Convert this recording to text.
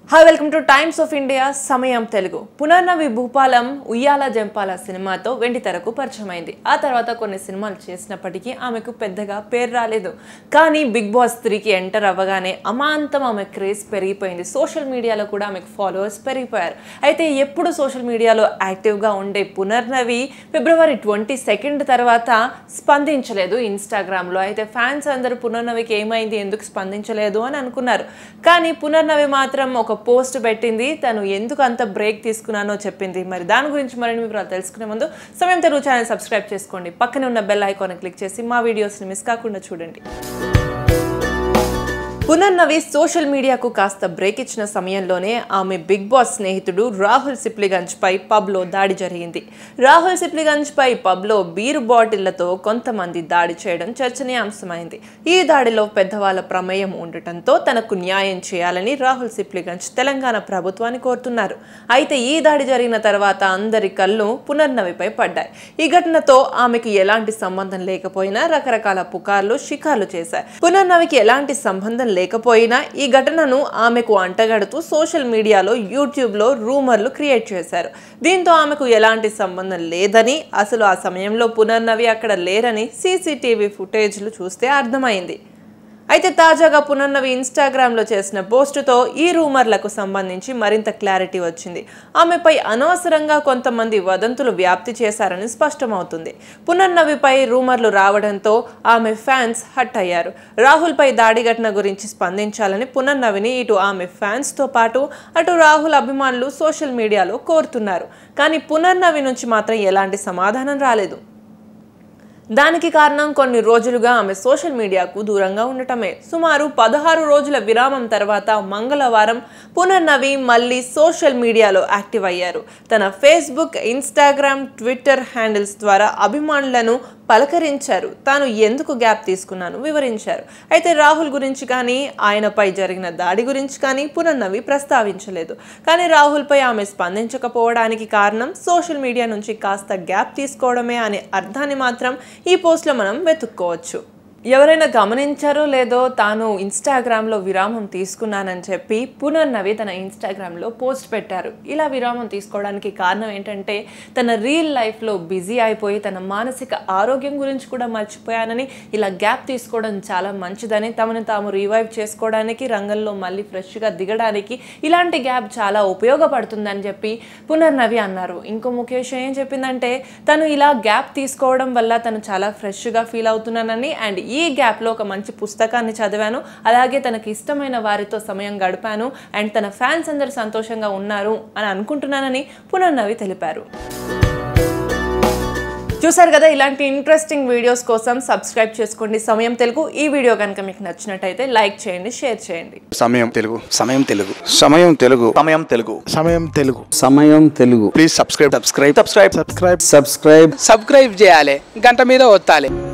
hi welcome to Times of India Samayam Telugu Punarnavi Bhupalam ఉయ్యాల జంపాల సినిమాతో వెండి తెరకు పరిచయమైంది ఆ తర్వాత కొన్ని సినిమాలు చేసినప్పటికీ ఆమెకు పెద్దగా పేరు రాలేదు కానీ బిగ్ బాస్ త్రీకి ఎంటర్ అవ్వగానే అమాంతం ఆమె క్రేజ్ పెరిగిపోయింది సోషల్ మీడియాలో కూడా ఆమెకు ఫాలోవర్స్ పెరిగిపోయారు అయితే ఎప్పుడు సోషల్ మీడియాలో యాక్టివ్గా ఉండే పునర్నవి ఫిబ్రవరి ట్వంటీ సెకండ్ తర్వాత స్పందించలేదు ఇన్స్టాగ్రామ్లో అయితే ఫ్యాన్స్ అందరూ పునర్నవికి ఏమైంది ఎందుకు స్పందించలేదు అని అనుకున్నారు కానీ పునర్నవి మాత్రం ఒక పోస్ట్ పెట్టింది తను ఎందుకు అంత బ్రేక్ తీసుకున్నానో చెప్పింది మరి దాని గురించి మరిన్ని వివరాలు తెలుసుకునే ముందు సమయం తెలుగు ఛానల్ సబ్స్క్రైబ్ చేసుకోండి పక్కనే ఉన్న బెల్ ఐకాన్ క్లిక్ చేసి మా వీడియోస్ని మిస్ కాకుండా చూడండి పునర్నవి సోషల్ మీడియాకు కాస్త బ్రేక్ ఇచ్చిన సమయంలోనే ఆమె బిగ్ బాస్ స్నేహితుడు రాహుల్ సిప్లిగంజ్ పై పబ్లో దాడి జరిగింది రాహుల్ సిప్లిగంజ్ పై పబ్లో బీరు బాటిళ్లతో కొంతమంది దాడి చేయడం చర్చనీయాంశమైంది ఈ దాడిలో పెద్దవాళ్ళ ప్రమేయం ఉండటంతో తనకు న్యాయం చేయాలని రాహుల్ సిప్లిగంజ్ తెలంగాణ ప్రభుత్వాన్ని కోరుతున్నారు అయితే ఈ దాడి జరిగిన తర్వాత అందరి కళ్ళు పునర్నవిపై పడ్డాయి ఈ ఘటనతో ఆమెకు ఎలాంటి సంబంధం లేకపోయినా రకరకాల పుకార్లు షికార్లు చేశాయి పునర్నవికి ఎలాంటి సంబంధం లేకపోయినా ఈ ఘటనను ఆమెకు అంటగడుతూ సోషల్ మీడియాలో యూట్యూబ్లో రూమర్లు క్రియేట్ చేశారు దీంతో ఆమెకు ఎలాంటి సంబంధం లేదని అసలు ఆ సమయంలో పునర్నవి అక్కడ లేరని సీసీటీవీ ఫుటేజ్లు చూస్తే అర్థమైంది అయితే తాజాగా పునర్నవి ఇన్స్టాగ్రామ్లో చేసిన పోస్టుతో ఈ రూమర్లకు సంబంధించి మరింత క్లారిటీ వచ్చింది ఆమెపై అనవసరంగా కొంతమంది వదంతులు వ్యాప్తి చేశారని స్పష్టమవుతుంది పునర్నవిపై రూమర్లు రావడంతో ఆమె ఫ్యాన్స్ హట్ అయ్యారు రాహుల్పై దాడి ఘటన గురించి స్పందించాలని పునర్నవిని ఇటు ఆమె ఫ్యాన్స్తో పాటు అటు రాహుల్ అభిమానులు సోషల్ మీడియాలో కోరుతున్నారు కానీ పునర్నవి నుంచి మాత్రం ఎలాంటి సమాధానం రాలేదు దానికి కారణం కొన్ని రోజులుగా ఆమె సోషల్ మీడియాకు దూరంగా ఉండటమే సుమారు పదహారు రోజుల విరామం తర్వాత మంగళవారం పునర్నవి మళ్ళీ సోషల్ మీడియాలో యాక్టివ్ అయ్యారు తన ఫేస్బుక్ ఇన్స్టాగ్రామ్ ట్విట్టర్ హ్యాండిల్స్ ద్వారా అభిమానులను పలకరించారు తాను ఎందుకు గ్యాప్ తీసుకున్నాను వివరించారు అయితే రాహుల్ గురించి కానీ ఆయనపై జరిగిన దాడి గురించి కానీ పునర్నవి ప్రస్తావించలేదు కానీ రాహుల్పై ఆమె స్పందించకపోవడానికి కారణం సోషల్ మీడియా నుంచి కాస్త గ్యాప్ తీసుకోవడమే అనే అర్థాన్ని మాత్రం ఈ పోస్ట్లో మనం వెతుక్కోవచ్చు ఎవరైనా గమనించారో లేదో తాను ఇన్స్టాగ్రామ్లో విరామం తీసుకున్నానని చెప్పి పునర్నవి తన ఇన్స్టాగ్రామ్లో పోస్ట్ పెట్టారు ఇలా విరామం తీసుకోవడానికి కారణం ఏంటంటే తన రియల్ లైఫ్లో బిజీ అయిపోయి తన మానసిక ఆరోగ్యం గురించి కూడా మర్చిపోయానని ఇలా గ్యాప్ తీసుకోవడం చాలా మంచిదని తమను తాము రివైవ్ చేసుకోవడానికి రంగంలో మళ్ళీ ఫ్రెష్గా దిగడానికి ఇలాంటి గ్యాప్ చాలా ఉపయోగపడుతుందని చెప్పి పునర్నవి అన్నారు ఇంకో ముఖ్య విషయం ఏం చెప్పిందంటే తను ఇలా గ్యాప్ తీసుకోవడం వల్ల తను చాలా ఫ్రెష్గా ఫీల్ అవుతున్నానని అండ్ ఈ గ్యాప్లో ఒక మంచి పుస్తకాన్ని చదివాను అలాగే తనకి ఇష్టమైన వారితో సమయం గడిపాను అండ్ తన ఫ్యాన్స్ అందరు సంతోషంగా ఉన్నారు అని అనుకుంటున్నానని పునర్నవి తెలిపారు చూసారు కదా ఇలాంటి ఇంట్రెస్టింగ్ వీడియోస్ కోసం సబ్స్క్రైబ్ చేసుకోండి సమయం తెలుగు ఈ వీడియో కనుక మీకు నచ్చినట్టయితే లైక్ చేయండి షేర్ చేయండి సమయం Telugu Samayam Telugu Samayam Telugu Samayam Telugu Samayam Telugu Samayam Telugu please subscribe subscribe subscribe subscribe subscribe చేయాలి గంట మీద ఒత్తాలి